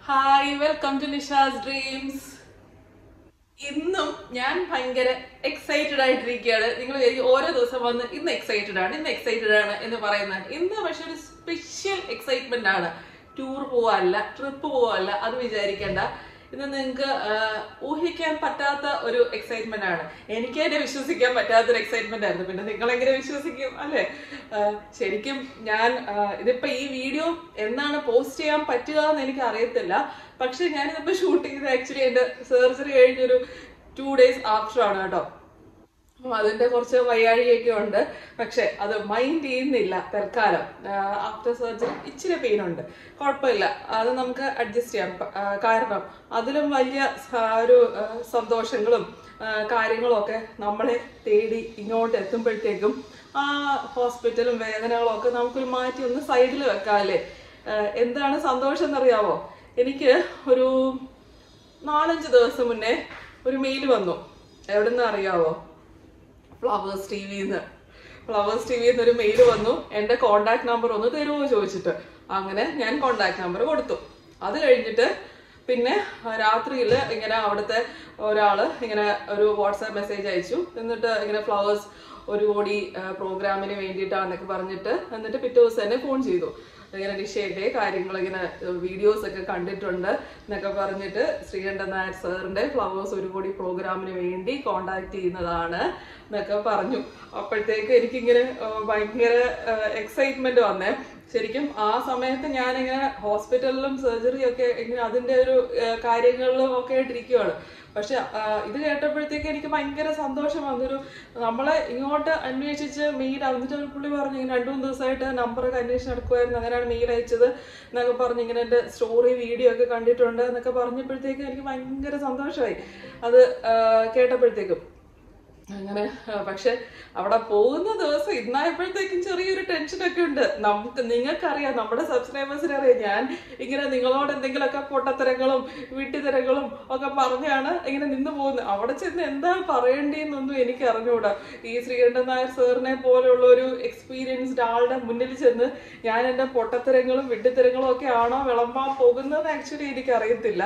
Hi welcome to Nisha's dreams ഇന്നും ഞാൻ ഭയങ്കര എക്സൈറ്റഡ് ആയിട്ടിരിക്കുകയാണ് നിങ്ങൾ വിചാരിക്കും ഓരോ ദിവസം വന്ന് ഇന്ന് എക്സൈറ്റഡ് ആണ് ഇന്ന് എക്സൈറ്റഡ് ആണ് എന്ന് പറയുന്നത് ഇന്ന് പക്ഷെ ഒരു സ്പെഷ്യൽ എക്സൈറ്റ്മെന്റ് ആണ് ടൂർ പോവാല്ല ട്രിപ്പ് പോവാല്ല അത് വിചാരിക്കേണ്ട ഇന്ന് നിങ്ങൾക്ക് ഊഹിക്കാൻ പറ്റാത്ത ഒരു എക്സൈറ്റ്മെന്റ് ആണ് എനിക്ക് തന്നെ വിശ്വസിക്കാൻ പറ്റാത്ത ഒരു എക്സൈറ്റ്മെന്റ് ആയിരുന്നു പിന്നെ നിങ്ങൾ എങ്ങനെ വിശ്വസിക്കും അല്ലെ ശരിക്കും ഞാൻ ആ, ഇതിപ്പോ ഈ വീഡിയോ എന്നാണ് പോസ്റ്റ് ചെയ്യാൻ പറ്റുക എന്ന് എനിക്ക് അറിയത്തില്ല പക്ഷെ ഞാനിതിപ്പോ ഷൂട്ട് ചെയ്ത് ആക്ച്വലി എന്റെ സർജറി കഴിഞ്ഞൊരു ടു ഡേയ്സ് ആഫ്റ്റർ ആണ് കേട്ടോ അപ്പൊ അതിന്റെ കുറച്ച് വയ്യാഴികയൊക്കെ ഉണ്ട് പക്ഷെ അത് മൈൻഡ് ചെയ്യുന്നില്ല തൽക്കാലം ആഫ്റ്റർ സർജറി ഇച്ചിരി പെയിൻ ഉണ്ട് കുഴപ്പമില്ല അത് നമുക്ക് അഡ്ജസ്റ്റ് ചെയ്യാം പ- ആ, കാരണം അതിലും വലിയ സ- ഒരു ആ, സന്തോഷങ്ങളും ആ, കാര്യങ്ങളും ഒക്കെ നമ്മളെ തേടി ഇങ്ങോട്ട് എത്തുമ്പോഴത്തേക്കും ആ ഹോസ്പിറ്റലും വേദനകളും ഒക്കെ നമുക്കൊരു മാറ്റി ഒന്ന് സൈഡിൽ വെക്കാല്ലേ ആ, എന്താണ് സന്തോഷം എന്നറിയാവോ എനിക്ക് ഒരു നാലഞ്ച് ദിവസം മുന്നേ ഒരു മെയിൽ വന്നു എവിടെന്ന് അറിയാവോ ഫ്ലവേഴ്സ് ടി വിന്ന് ഫ്ലവേഴ്സ് ടി വിന്ന് ഒരു മെയിൽ വന്നു എൻ്റെ കോണ്ടാക്ട് നമ്പർ ഒന്ന് തരുമോ ചോദിച്ചിട്ട് അങ്ങനെ ഞാൻ കോണ്ടാക്ട് നമ്പർ കൊടുത്തു അത് കഴിഞ്ഞിട്ട് പിന്നെ രാത്രിയിൽ ഇങ്ങനെ അവിടുത്തെ ഒരാൾ ഇങ്ങനെ ഒരു വാട്സാപ്പ് മെസ്സേജ് അയച്ചു എന്നിട്ട് ഇങ്ങനെ ഫ്ലവേഴ്സ് ഒരു കോടി പ്രോഗ്രാമിന് വേണ്ടിയിട്ടാന്നൊക്കെ പറഞ്ഞിട്ട് എന്നിട്ട് പിറ്റേ ദിവസം തന്നെ ഫോൺ ചെയ്തു ഇങ്ങനെ നിഷയുടെ കാര്യങ്ങൾ ഇങ്ങനെ വീഡിയോസ് ഒക്കെ കണ്ടിട്ടുണ്ട് എന്നൊക്കെ പറഞ്ഞിട്ട് ശ്രീകണ്ഠൻ നായർ സാറിന്റെ ഫ്ലവേഴ്സ് ഒരു കോടി പ്രോഗ്രാമിന് വേണ്ടി കോണ്ടാക്ട് ചെയ്യുന്നതാണ് എന്നൊക്കെ പറഞ്ഞു അപ്പോഴത്തേക്ക് എനിക്കിങ്ങനെ ആ, ഭയങ്കര എക്സൈറ്റ്മെന്റ് വന്നേ ശരിക്കും ആ സമയത്ത് ഞാനിങ്ങനെ ഹോസ്പിറ്റലിലും സർജറിയും ഒക്കെ ഇങ്ങനെ അതിന്റെ ഒരു ആ, കാര്യങ്ങളിലും ഒക്കെ ആയിട്ടിരിക്കുവാണ് പക്ഷെ ആ, ഇത് കേട്ടപ്പോഴത്തേക്ക് എനിക്ക് ഭയങ്കര സന്തോഷം വന്നൊരു നമ്മളെ ഇങ്ങോട്ട് അന്വേഷിച്ച് മെയിൽ എന്നിട്ട് ഒരു പുള്ളി പറഞ്ഞു ഇങ്ങനെ രണ്ടു മൂന്ന് ദിവസമായിട്ട് നമ്പറൊക്കെ അന്വേഷിച്ച് നടക്കുമായിരുന്നു അങ്ങനെയാണ് മെയിൽ അയച്ചത് എന്നൊക്കെ പറഞ്ഞ് ഇങ്ങനെ എൻ്റെ സ്റ്റോറി വീഡിയോ ഒക്കെ കണ്ടിട്ടുണ്ട് എന്നൊക്കെ പറഞ്ഞപ്പോഴത്തേക്ക് എനിക്ക് ഭയങ്കര സന്തോഷമായി അത് ആ, കേട്ടപ്പോഴത്തേക്കും അങ്ങനെ ആ, പക്ഷെ അവിടെ പോകുന്ന ദിവസം ഇന്നായപ്പോഴത്തേക്കും ചെറിയൊരു ടെൻഷനൊക്കെ ഉണ്ട് നമുക്ക് നിങ്ങൾക്കറിയാം നമ്മുടെ സബ്സ്ക്രൈബേഴ്സിന് അറിയാം ഞാൻ ഇങ്ങനെ നിങ്ങളോട് എന്തെങ്കിലുമൊക്കെ പൊട്ടത്തരങ്ങളും വീട്ടിത്തരങ്ങളും ഒക്കെ പറഞ്ഞാണ് ഇങ്ങനെ നിന്ന് പോകുന്നത് അവിടെ ചെന്ന് എന്താ പറയേണ്ടതെന്നൊന്നും എനിക്ക് അറിഞ്ഞുകൂടാ ഈ ശ്രീകണ്ഠൻ നായർ സാറിനെ പോലെയുള്ള ഒരു എക്സ്പീരിയൻസ്ഡ് ആളുടെ മുന്നിൽ ചെന്ന് ഞാൻ എൻ്റെ പൊട്ടത്തരങ്ങളും വിട്ടിത്തരങ്ങളും ഒക്കെ ആണോ വിളമ്പാൻ പോകുന്നത് ആക്ച്വലി എനിക്ക് അറിയത്തില്ല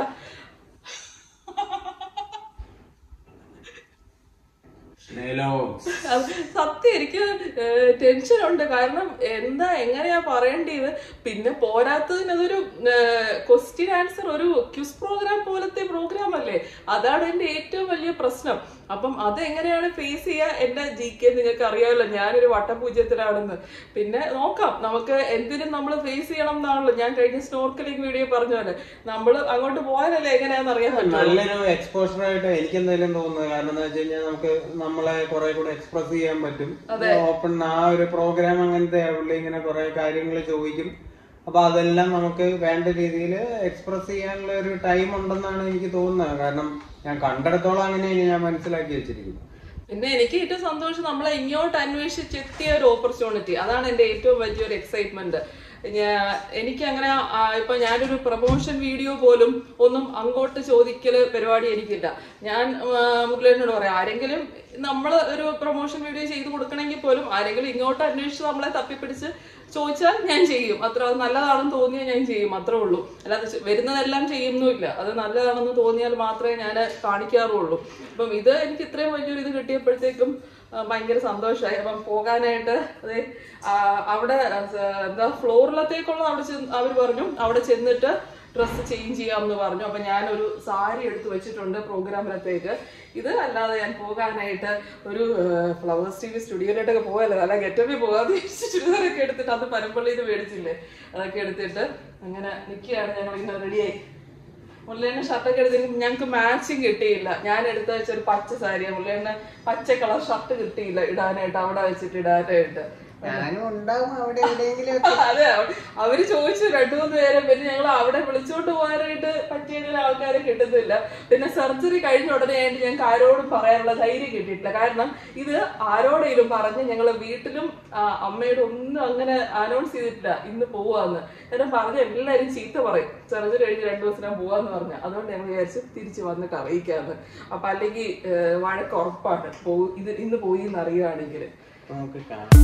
അത് സത്യം എനിക്ക് ടെൻഷൻ ഉണ്ട് കാരണം എന്താ എങ്ങനെയാ പറയേണ്ടത് പിന്നെ പോരാത്തതിന് അതൊരു ക്വസ്റ്റ്യൻ ആൻസർ ഒരു ക്യൂസ് പ്രോഗ്രാം പോലത്തെ പ്രോഗ്രാം അല്ലേ അതാണ് എന്റെ ഏറ്റവും വലിയ പ്രശ്നം അപ്പം അത് എങ്ങനെയാണ് ഫേസ് ചെയ്യുക എന്റെ ജി കെ നിങ്ങൾക്ക് അറിയാമല്ലോ ഞാനൊരു വട്ടപൂജ്യത്തിലാണെന്ന് പിന്നെ നോക്കാം നമുക്ക് എന്തിനും നമ്മൾ ഫേസ് ചെയ്യണം എന്നാണല്ലോ ഞാൻ കഴിഞ്ഞ സ്നോർക്കലിംഗ് വീഡിയോ പറഞ്ഞ പോലെ നമ്മൾ അങ്ങോട്ട് പോയാലല്ലേ എങ്ങനെയാന്ന് അറിയാൻ പറ്റും നല്ലൊരു എക്സ്പോഷർ ആയിട്ട് എനിക്ക് എന്തായാലും തോന്നുന്നത് കാരണം എന്താ വെച്ച് കഴിഞ്ഞാൽ നമുക്ക് നമ്മളെ കുറെ കൂടെ എക്സ്പ്രസ് ചെയ്യാൻ പറ്റും ഓപ്പൺ ആ ഒരു പ്രോഗ്രാം അങ്ങനത്തെ പുള്ളി ഇങ്ങനെ കുറെ കാര്യങ്ങൾ ചോദിക്കും അപ്പൊ അതെല്ലാം നമുക്ക് വേണ്ട രീതിയിൽ എക്സ്പ്രസ് ചെയ്യാനുള്ള ഒരു ടൈം ഉണ്ടെന്നാണ് എനിക്ക് തോന്നുന്നത് കാരണം ഞാൻ കണ്ടിടത്തോളം അങ്ങനെയാണ് ഞാൻ മനസ്സിലാക്കി വെച്ചിരിക്കുന്നത് പിന്നെ എനിക്ക് ഏറ്റവും സന്തോഷം നമ്മളെ ഇങ്ങോട്ട് അന്വേഷിച്ചെത്തിയ ഒരു ഓപ്പർച്യൂണിറ്റി അതാണ് എന്റെ ഏറ്റവും വലിയൊരു എക്സൈറ്റ്മെന്റ് ഞാൻ എനിക്ക് അങ്ങനെ ആ, ഇപ്പൊ ഞാനൊരു പ്രൊമോഷൻ വീഡിയോ പോലും ഒന്നും അങ്ങോട്ട് ചോദിക്കല് പരിപാടി എനിക്കില്ല ഞാൻ മുരളീനോട് പറയാം ആരെങ്കിലും നമ്മൾ ഒരു പ്രൊമോഷൻ വീഡിയോ ചെയ്ത് കൊടുക്കണമെങ്കിൽ പോലും ആരെങ്കിലും ഇങ്ങോട്ട് അന്വേഷിച്ച് നമ്മളെ തപ്പിപ്പിടിച്ച് ചോദിച്ചാൽ ഞാൻ ചെയ്യും അത്ര അത് നല്ലതാണെന്ന് തോന്നിയാൽ ഞാൻ ചെയ്യും അത്രേ ഉള്ളൂ അല്ലാതെ ചെ- വരുന്നതെല്ലാം ചെയ്യുന്നുമില്ല അത് നല്ലതാണെന്ന് തോന്നിയാൽ മാത്രമേ ഞാൻ കാണിക്കാറുള്ളൂ അപ്പം ഇത് എനിക്ക് ഇത്രയും വലിയൊരു ഇത് കിട്ടിയപ്പോഴത്തേക്കും ആ, ഭയങ്കര സന്തോഷമായി അപ്പം പോകാനായിട്ട് അതെ ആ, അവിടെ ആ, എന്താ ഫ്ലോറിലത്തേക്കുള്ള അവിടെ ചെന്ന് അവർ പറഞ്ഞു അവിടെ ചെന്നിട്ട് ഡ്രസ്സ് ചേഞ്ച് ചെയ്യാമെന്ന് പറഞ്ഞു അപ്പം ഞാനൊരു സാരി എടുത്ത് വെച്ചിട്ടുണ്ട് പ്രോഗ്രാമിനത്തേക്ക് ഇത് അല്ലാതെ ഞാൻ പോകാനായിട്ട് ഒരു ഫ്ലവേഴ്സ് ടി വി സ്റ്റുഡിയോയിലോട്ടൊക്കെ പോകാല്ലോ അല്ല ഗെറ്റപ്പിൽ പോകാതെ ചുരിദാറൊക്കെ എടുത്തിട്ട് അത് പരമ്പള്ളിയിൽ നിന്ന് മേടിച്ചില്ലേ അതൊക്കെ എടുത്തിട്ട് അങ്ങനെ നിൽക്കുകയാണ് ഞങ്ങൾ ഇങ്ങനെ റെഡിയായി മുല്ലേണ്ണ ഷർട്ടൊക്കെ എടുത്ത് ഞങ്ങൾക്ക് മാച്ചിങ് കിട്ടിയില്ല ഞാൻ എടുത്ത വെച്ച ഒരു പച്ച സാരിയാണ് മുല്ലേണ്ണ പച്ച കളർ ഷർട്ട് കിട്ടിയില്ല ഇടാനായിട്ട് അവിടെ വെച്ചിട്ട് ഇടാനായിട്ട് ഞാനും ഉണ്ടാവും അവിടെ എവിടെയെങ്കിലും അതെ അവ- അവര് ചോദിച്ചു രണ്ടു മൂന്ന് പേരെ പിന്നെ ഞങ്ങൾ അവിടെ വിളിച്ചോണ്ട് പോകാനായിട്ട് പറ്റിയ ചില ആൾക്കാരെ കിട്ടുന്നില്ല പിന്നെ സർജറി കഴിഞ്ഞ ഉടനെ ആയിട്ട് ഞങ്ങൾക്ക് ആരോടും പറയാനുള്ള ധൈര്യം കിട്ടിയിട്ടില്ല കാരണം ഇത് ആരോടെങ്കിലും പറഞ്ഞ് ഞങ്ങൾ വീട്ടിലും ആ, അമ്മയോട് ഒന്നും അങ്ങനെ അനൗൺസ് ചെയ്തിട്ടില്ല ഇന്ന് പോവാന്ന് കാരണം പറഞ്ഞ എല്ലാരും ചീത്ത പറയും സർജറി കഴിഞ്ഞ് രണ്ടു ദിവസം ഞാൻ പോവാന്ന് പറഞ്ഞു അതുകൊണ്ട് ഞങ്ങൾ വിചാരിച്ചു തിരിച്ചു വന്നിട്ട് അറിയിക്കാന്ന് അപ്പൊ അല്ലെങ്കിൽ വഴക്ക് ഉറപ്പാണ് പോ ഇത് ഇന്ന് പോയി എന്ന് അറിയുകയാണെങ്കിൽ നമുക്ക്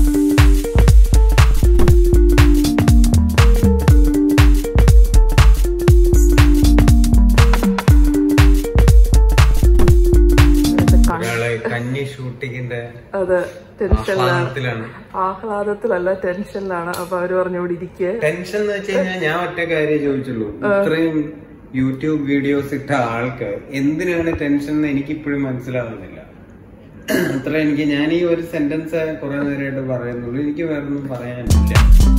കാണാം അത് ടെൻഷനിലാണ് ആഹ്ലാദത്തിലാണ് ആഹ്ലാദത്തിലല്ല ടെൻഷനിലാണ് അപ്പൊ അവര് പറഞ്ഞു ഇവിടെ ഇരിക്കുക ടെൻഷൻ എന്ന് വെച്ച് കഴിഞ്ഞാൽ ഞാൻ ഒറ്റ കാര്യം ചോദിച്ചുള്ളൂ ഇത്രയും യൂട്യൂബ് വീഡിയോസ് ഇട്ട ആൾക്ക് എന്തിനാണ് ടെൻഷൻ എന്ന് എനിക്ക് ഇപ്പോഴും മനസ്സിലാവുന്നില്ല അത്ര എനിക്ക് ഞാൻ ഈ ഒരു സെന്റൻസ് കുറെ നേരമായിട്ട് പറയുന്നുള്ളൂ എനിക്ക് വേറെ ഒന്നും പറയാനില്ല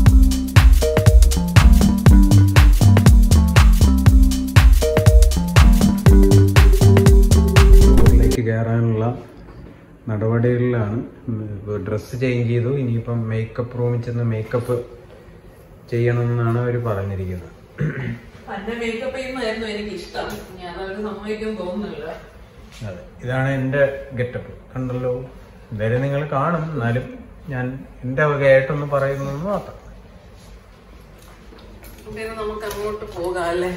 സ്റ്റോറിലേക്ക് കയറാനുള്ള നടപടികളിലാണ് ഡ്രസ്സ് ചേഞ്ച് ചെയ്തു ഇനിയിപ്പം മേക്കപ്പ് റൂമിൽ ചെന്ന് മേക്കപ്പ് ചെയ്യണമെന്നാണ് അവർ പറഞ്ഞിരിക്കുന്നത് തന്നെ മേക്കപ്പ് ചെയ്യുന്നതായിരുന്നു എനിക്ക് ഇഷ്ടം ഞാൻ അവര് സമ്മതിക്കും തോന്നുന്നില്ല അതെ ഇതാണ് എൻ്റെ ഗെറ്റപ്പ് കണ്ടല്ലോ എന്തായാലും നിങ്ങൾ കാണും എന്നാലും ഞാൻ എൻ്റെ വകയായിട്ടൊന്ന് പറയുന്നത് മാത്രം പിന്നെ നമുക്ക് അങ്ങോട്ട് പോകാം അല്ലേ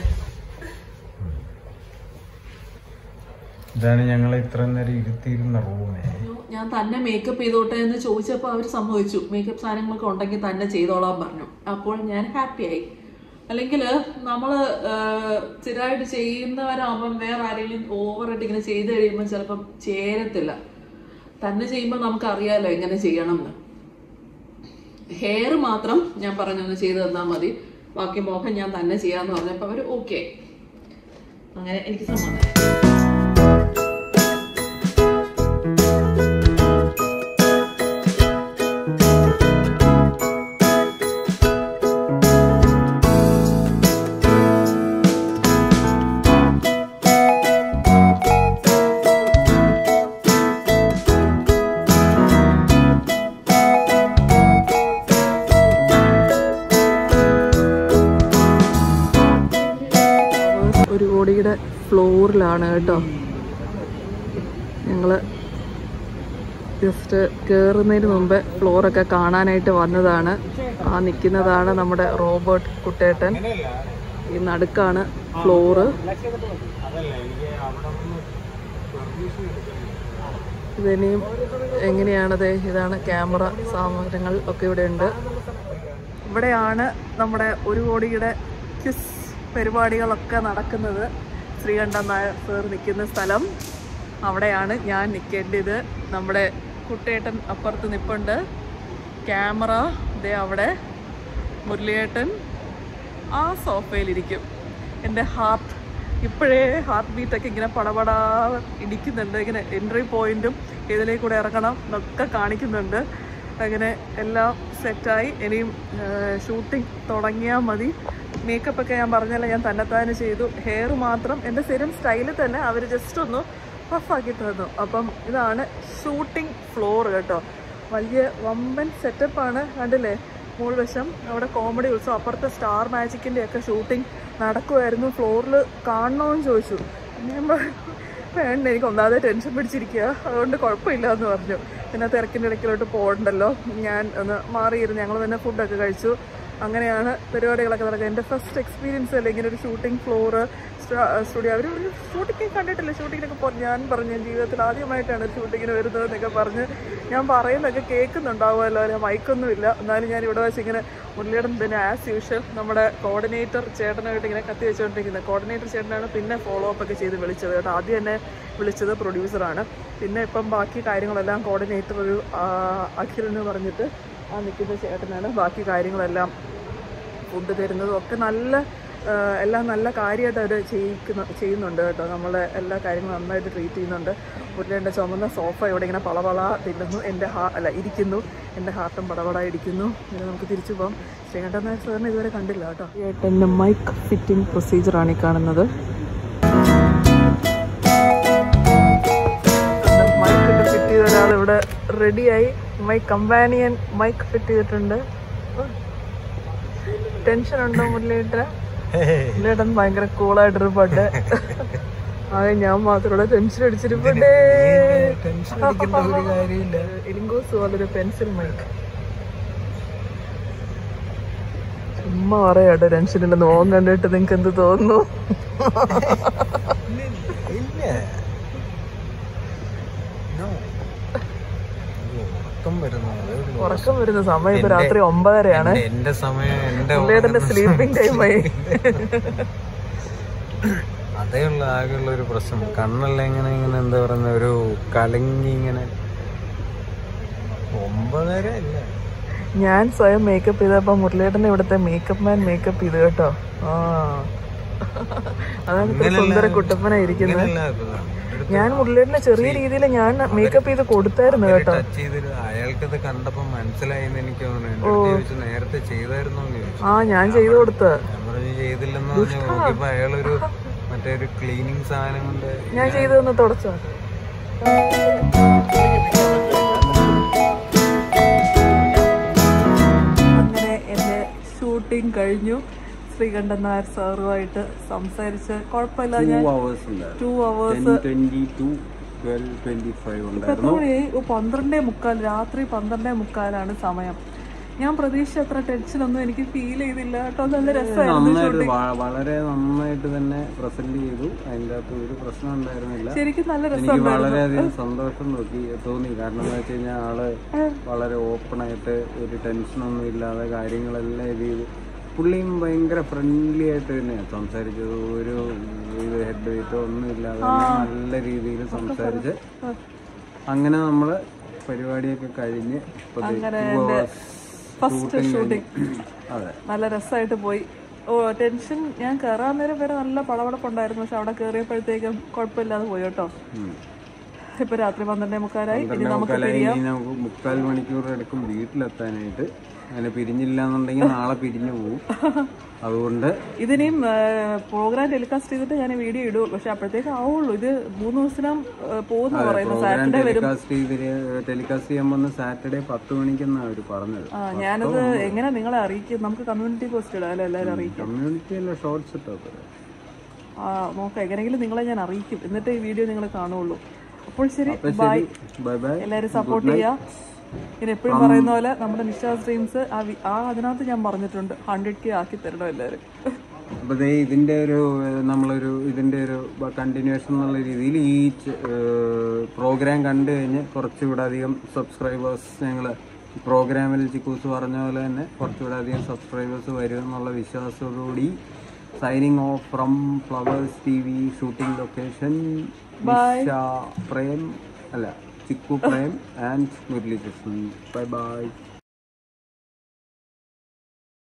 ഇതാണ് ഞങ്ങൾ ഇത്ര നേരം ഇരുത്തിയിരുന്ന റൂമേ ഞാൻ തന്നെ മേക്കപ്പ് ചെയ്തോട്ടെ എന്ന് ചോദിച്ചപ്പോൾ അവർ സമ്മതിച്ചു മേക്കപ്പ് സാധനങ്ങളൊക്കെ ഉണ്ടെങ്കിൽ തന്നെ ചെയ്തോളാൻ പറഞ്ഞു അപ്പോൾ ഞാൻ ഹാപ്പിയായി അല്ലെങ്കിൽ നമ്മൾ സ്ഥിരമായിട്ട് ചെയ്യുന്നവരാകുമ്പം വേറെ ആരെങ്കിലും ഓവറായിട്ട് ഇങ്ങനെ ചെയ്ത് കഴിയുമ്പോൾ ചിലപ്പം ചേരത്തില്ല തന്നെ ചെയ്യുമ്പോൾ നമുക്കറിയാമല്ലോ എങ്ങനെ ചെയ്യണം എന്ന് ഹെയർ മാത്രം ഞാൻ പറഞ്ഞൊന്ന് ചെയ്ത് തന്നാൽ മതി ബാക്കി മുഖം ഞാൻ തന്നെ ചെയ്യാന്ന് പറഞ്ഞപ്പോൾ അവർ ഓക്കെ അങ്ങനെ എനിക്ക് സമ്മതം ഒരു കോടിയുടെ ഫ്ലോറിലാണ് കേട്ടോ ഞങ്ങൾ ജസ്റ്റ് കയറുന്നതിന് മുമ്പേ ഫ്ലോറൊക്കെ കാണാനായിട്ട് വന്നതാണ് ആ നിൽക്കുന്നതാണ് നമ്മുടെ റോബർട്ട് കുട്ടേട്ടൻ ഈ നടുക്കാണ് ഫ്ലോറ് ഇതിനെയും എങ്ങനെയാണത് ഇതാണ് ക്യാമറ സാമഗ്രികൾ ഒക്കെ ഇവിടെ ഉണ്ട് ഇവിടെയാണ് നമ്മുടെ ഒരു കോടിയുടെ ക്വിസ് പരിപാടികളൊക്കെ നടക്കുന്നത് ശ്രീകണ്ഠൻ നായർ സർ നിൽക്കുന്ന സ്ഥലം അവിടെയാണ് ഞാൻ നിൽക്കേണ്ടത് നമ്മുടെ കുട്ടേട്ടൻ അപ്പുറത്ത് നിൽപ്പുണ്ട് ക്യാമറ ദേ അവിടെ മുരളിയേട്ടൻ ആ സോഫയിലിരിക്കും എൻ്റെ ഹാർട്ട് ഇപ്പോഴേ ഹാർട്ട് ബീറ്റൊക്കെ ഇങ്ങനെ പടപടാ ഇടിക്കുന്നുണ്ട് ഇങ്ങനെ എൻട്രി പോയിന്റും ഇതിലേക്ക് കൂടെ ഇറങ്ങണം എന്നൊക്കെ കാണിക്കുന്നുണ്ട് അങ്ങനെ എല്ലാം സെറ്റായി ഇനിയും ഷൂട്ടിംഗ് തുടങ്ങിയാൽ മതി മേക്കപ്പ് ഒക്കെ ഞാൻ പറഞ്ഞല്ലോ ഞാൻ തന്നെത്താനെ ചെയ്തു ഹെയർ മാത്രം എൻ്റെ സ്ഥിരം സ്റ്റൈലിൽ തന്നെ അവർ ജസ്റ്റ് ഒന്ന് പഫാക്കി തന്നു അപ്പം ഇതാണ് ഷൂട്ടിംഗ് ഫ്ലോർ കേട്ടോ വലിയ വമ്പൻ സെറ്റപ്പാണ് കണ്ടില്ലേ മുകൾ വശം അവിടെ കോമഡി ഉത്സവം അപ്പുറത്തെ സ്റ്റാർ മാജിക്കിൻ്റെ ഒക്കെ ഷൂട്ടിംഗ് നടക്കുമായിരുന്നു ഫ്ലോറിൽ കാണണമെന്ന് ചോദിച്ചു ഞാൻ പറഞ്ഞു വേണ്ട എനിക്ക് ഒന്നാമതെ ടെൻഷൻ പിടിച്ചിരിക്കുക അതുകൊണ്ട് കുഴപ്പമില്ല എന്ന് പറഞ്ഞു പിന്നെ തിരക്കിൻ്റെ ഇടയ്ക്കിലോട്ട് പോകണ്ടല്ലോ ഞാൻ ഒന്ന് മാറിയിരുന്നു ഞങ്ങൾ തന്നെ ഫുഡൊക്കെ കഴിച്ചു അങ്ങനെയാണ് പരിപാടികളൊക്കെ നടക്കുക എൻ്റെ ഫസ്റ്റ് എക്സ്പീരിയൻസ് അല്ലേ ഇങ്ങനെ ഒരു ഷൂട്ടിംഗ് ഫ്ലോറ് സ്റ്റുഡിയോ അവർ ഷൂട്ടിംഗ് കണ്ടിട്ടില്ല ഷൂട്ടിങ്ങിനൊക്കെ പോ ഞാൻ പറഞ്ഞു ഞാൻ ജീവിതത്തിൽ ആദ്യമായിട്ടാണ് ഷൂട്ടിങ്ങിന് വരുന്നത് എന്നൊക്കെ പറഞ്ഞ് ഞാൻ പറയുന്നതൊക്കെ കേൾക്കുന്നുണ്ടാവുമല്ലോ അല്ലെ മൈക്കൊന്നുമില്ല എന്നാലും ഞാൻ ഇവിടെ വെച്ച് ഇങ്ങനെ മുരളിയുടെ പിന്നെ ആസ് യൂഷ്വൽ നമ്മുടെ കോർഡിനേറ്റർ ചേട്ടനായിട്ട് ഇങ്ങനെ കത്തി വെച്ചുകൊണ്ടിരിക്കുന്നത് കോർഡിനേറ്റർ ചേട്ടനാണ് പിന്നെ ഫോളോ അപ്പ് ഒക്കെ ചെയ്ത് വിളിച്ചത് കേട്ടോ ആദ്യം എന്നെ വിളിച്ചത് പ്രൊഡ്യൂസറാണ് പിന്നെ ഇപ്പം ബാക്കി കാര്യങ്ങളെല്ലാം കോർഡിനേറ്റർ ഒരു ആ, അഖിൽ എന്ന് പറഞ്ഞിട്ട് ആ നിൽക്കുന്ന ചേട്ടനാണ് ബാക്കി കാര്യങ്ങളെല്ലാം ഫുഡ് തരുന്നതും ഒക്കെ നല്ല ആ, എല്ലാം നല്ല കാര്യമായിട്ട് അവർ ചെയ്യിക്കുന്ന ചെയ്യുന്നുണ്ട് കേട്ടോ നമ്മളെ എല്ലാ കാര്യങ്ങളും നന്നായിട്ട് ട്രീറ്റ് ചെയ്യുന്നുണ്ട് മുരളിയുടെ ചുമന്ന സോഫ ഇവിടെ ഇങ്ങനെ പളപള തിന്നുന്നു എൻ്റെ ഹാ അല്ല ഇരിക്കുന്നു എൻ്റെ ഹാർട്ടും പടപട ഇരിക്കുന്നു ഇനി നമുക്ക് തിരിച്ചു പോകാം ശ്രീകണ്ഠൻ നായർ സാറിനെ ഇതുവരെ കണ്ടില്ല കേട്ടോ ഏട്ടൻ്റെ മൈക്ക് ഫിറ്റിംഗ് പ്രൊസീജിയറാണ് ഈ കാണുന്നത് മൈക്ക് ഫിറ്റ് ചെയ്ത ഒരാൾ ഇവിടെ റെഡിയായി മൈക്ക് കമ്പാനിയൻ മൈക്ക് ഫിറ്റ് ചെയ്തിട്ടുണ്ട് ടെൻഷൻ ഉണ്ടോ മുരളിയേട്ടൻ മുരളിയേട്ടൻ ഭയങ്കര കൂളായിട്ടൊരു പാട്ട് അതെ ഞാൻ മാത്രം ഇവിടെ ടെൻഷൻ അടിച്ചിരിപ്പണ്ടേ ടെൻഷൻ അടിക്കേണ്ട ഒരു കാര്യമില്ല ഇലിങ്കോസ് പോലൊരു പെൻസിൽ മൈക്ക് ചുമ്മാ പറയാട്ടോ ടെൻഷൻ ഇല്ലെന്ന് മോൻ കണ്ടിട്ട് നിങ്ങക്ക് എന്ത് തോന്നുന്നു ഇല്ല No. അയ്യോ, ഉറക്കം വരുന്നു അതേ ഉള്ളൂ. ഉറക്കം വരുന്ന സമയം ഇപ്പൊ രാത്രി ഒമ്പതരയാണ് എന്റെ- എന്റെ സമയം എന്റെ മുരളിയേട്ടന്റെ സ്ലീപ്പിംഗ് ടൈമായി അതേ ഉള്ള ആകെയുള്ള ഒരു പ്രശ്നം കണ്ണെല്ലാം ഇങ്ങനെ ഇങ്ങനെ എന്താ പറയുന്ന ഒരു കലങ്ങി ഇങ്ങനെ ഒമ്പതര അല്ല ഞാൻ സ്വയം മേക്കപ്പ് ചെയ്തപ്പോ മുരളിയേട്ടൻ ഇവിടുത്തെ മേക്കപ്പ് മാൻ മേക്കപ്പ് ചെയ്തു കേട്ടോ ആ അതാണ് ഇത്ര സുന്ദര കുട്ടപ്പന ഇരിക്കുന്നത് ഞാൻ മുരളിയേട്ടനെ ചെറിയ രീതിയിൽ ഞാൻ മേക്കപ്പ് ചെയ്ത് കൊടുത്തായിരുന്നു കേട്ടോ ടച്ച് ചെയ്തിട്ട് അയാൾക്കത് കണ്ടപ്പോ മനസ്സിലായെന്ന് എനിക്ക് തോന്നുന്നു എൻ്റെ അടുത്ത് ചോദിച്ചു നേരത്തെ ചെയ്തായിരുന്നോ എന്ന് ചോദിച്ചു ആ ഞാൻ ചെയ്തു കൊടുത്ത ഞാൻ പറഞ്ഞു ചെയ്തില്ലെന്ന് പറഞ്ഞു നോക്കിയപ്പോ അയാളൊരു മറ്റേ ഒരു ക്ലീനിങ് സാധനം കൊണ്ട് ഞാൻ ചെയ്തതെന്ന് തുടച്ചോ അങ്ങനെ എൻ്റെ ഷൂട്ടിംഗ് കഴിഞ്ഞു ശ്രീകണ്ഠൻ നായർ സാറുമായിട്ട് സംസാരിച്ച് കുഴപ്പമില്ല ഞാൻ അവേഴ്സ് ഉണ്ടായിരുന്നു two hours twenty two twelve twenty five ഉണ്ടായിരുന്നു എത്ര മണിയായി ഓ, പന്ത്രണ്ടേ മുക്കാൽ രാത്രി പന്ത്രണ്ടേ മുക്കാലാണ് സമയം ഞാൻ പ്രതീക്ഷ അത്ര ടെൻഷനൊന്നും എനിക്ക് ഫീൽ ചെയ്തില്ല കേട്ടോ നല്ല രസമായിരുന്നു നന്നായിട്ട് വ- വളരെ നന്നായിട്ട് തന്നെ പ്രസന്റ് ചെയ്തു അതിൻ്റെ അകത്ത് ഒരു പ്രശ്നം ഉണ്ടായിരുന്നില്ല ശരിക്കും നല്ല രസം എനിക്ക് വളരെയധികം സന്തോഷം നോക്കി തോന്നി കാരണം എന്ന് വെച്ച് കഴിഞ്ഞാൽ ആള് വളരെ ഓപ്പൺ ആയിട്ട് ഒരു ടെൻഷനൊന്നും ഇല്ലാതെ കാര്യങ്ങളെല്ലാം ഇത് ചെയ്തു പുള്ളിയും ഭയങ്കര ഫ്രണ്ട്ലി ആയിട്ട് തന്നെയാണ് സംസാരിച്ചത് ഒരു ഇത് ഹെഡ് വെയിറ്റോ ഒന്നും ഇല്ലാതെ തന്നെ നല്ല രീതിയിൽ സംസാരിച്ച് അങ്ങനെ നമ്മള് പരിപാടിയൊക്കെ കഴിഞ്ഞ് ഇപ്പൊ ദേ two hours first shooting shooting കഴിഞ്ഞ്. അതെ നല്ല രസമായിട്ട് പോയി ഓ ടെൻഷൻ ഞാൻ കയറാൻ നേരം വരെ നല്ല പടപടപ്പുണ്ടായിരുന്നു പക്ഷെ അവിടെ കയറിയപ്പോഴത്തേക്കും കുഴപ്പമില്ലാതെ പോയി കേട്ടോ ഉം. ഇപ്പൊ രാത്രി പന്ത്രണ്ടേ മുക്കാലായി ഇനി നമുക്ക് മുക്കാലായി ഇനി നമുക്ക് മുക്കാൽ മണിക്കൂർ എടുക്കും വീട്ടിലെത്താനായിട്ട് അങ്ങനെ പിരിഞ്ഞില്ല എന്നുണ്ടെങ്കിൽ നാളെ പിരിഞ്ഞു പോകും അതുകൊണ്ട് ഇതിനെയും പ്രോഗ്രാം ടെലികാസ്റ്റ് ചെയ്തിട്ട് ഞാൻ വീഡിയോ ഇടൂ പക്ഷെ അപ്പോഴത്തേക്ക് ആവുള്ളൂ ഇത് മൂന്ന് ദിവസം പോകുന്ന പറയുന്നു പ്രോഗ്രാം സാറ്റർഡേ വരും ടെലികാസ്റ്റ് ചെയ്ത് ടെലികാസ്റ്റ് ചെയ്യാൻ വന്ന സാറ്റർഡേ പത്ത് മണിക്കെന്നാണ് അവർ പറഞ്ഞത് ആ ഞാനത് എങ്ങനെ നിങ്ങളെ അറിയിക്കും നമുക്ക് കമ്മ്യൂണിറ്റി പോസ്റ്റ് ഇടാം അല്ലേ എല്ലാവരും അറിയിക്കും കമ്മ്യൂണിറ്റി അല്ല ഷോർട്സ് ഇട്ടത് ആ നോക്കാം എങ്ങനെയെങ്കിലും നിങ്ങളെ ഞാൻ അറിയിക്കും എന്നിട്ട് ഈ വീഡിയോ നിങ്ങൾ കാണുള്ളൂ അപ്പോൾ ശരി ബൈ ബൈ ബൈ എല്ലാവരും സപ്പോർട്ട് ചെയ്യാം പിന്നെ എപ്പോഴും പറയുന്ന പോലെ നമ്മുടെ നിഷാസ് ഡ്രീംസ് ആ വി- ആ അതിനകത്ത് ഞാൻ പറഞ്ഞിട്ടുണ്ട് ഹൺഡ്രഡ് കെ ആക്കി തരണം എല്ലാവരും അപ്പൊ ദേ ഇതിന്റെ ഒരു ഏഹ്, നമ്മളൊരു ഇതിന്റെ ഒരു കണ്ടിന്യൂഷൻ എന്നുള്ള രീതിയിൽ ഈ പ്രോഗ്രാം കണ്ടു കഴിഞ്ഞ് കുറച്ചുകൂടെ അധികം സബ്സ്ക്രൈബേഴ്സ് ഞങ്ങൾ പ്രോഗ്രാമിൽ ചിക്കൂസ് പറഞ്ഞ പോലെ തന്നെ കുറച്ചുകൂടെ അധികം സബ്സ്ക്രൈബേഴ്സ് വരും എന്നുള്ള വിശ്വാസത്തോടുകൂടി signing off from flowers TV shooting location Prem അല്ല Chikku Prem and Murali Krishnan bye by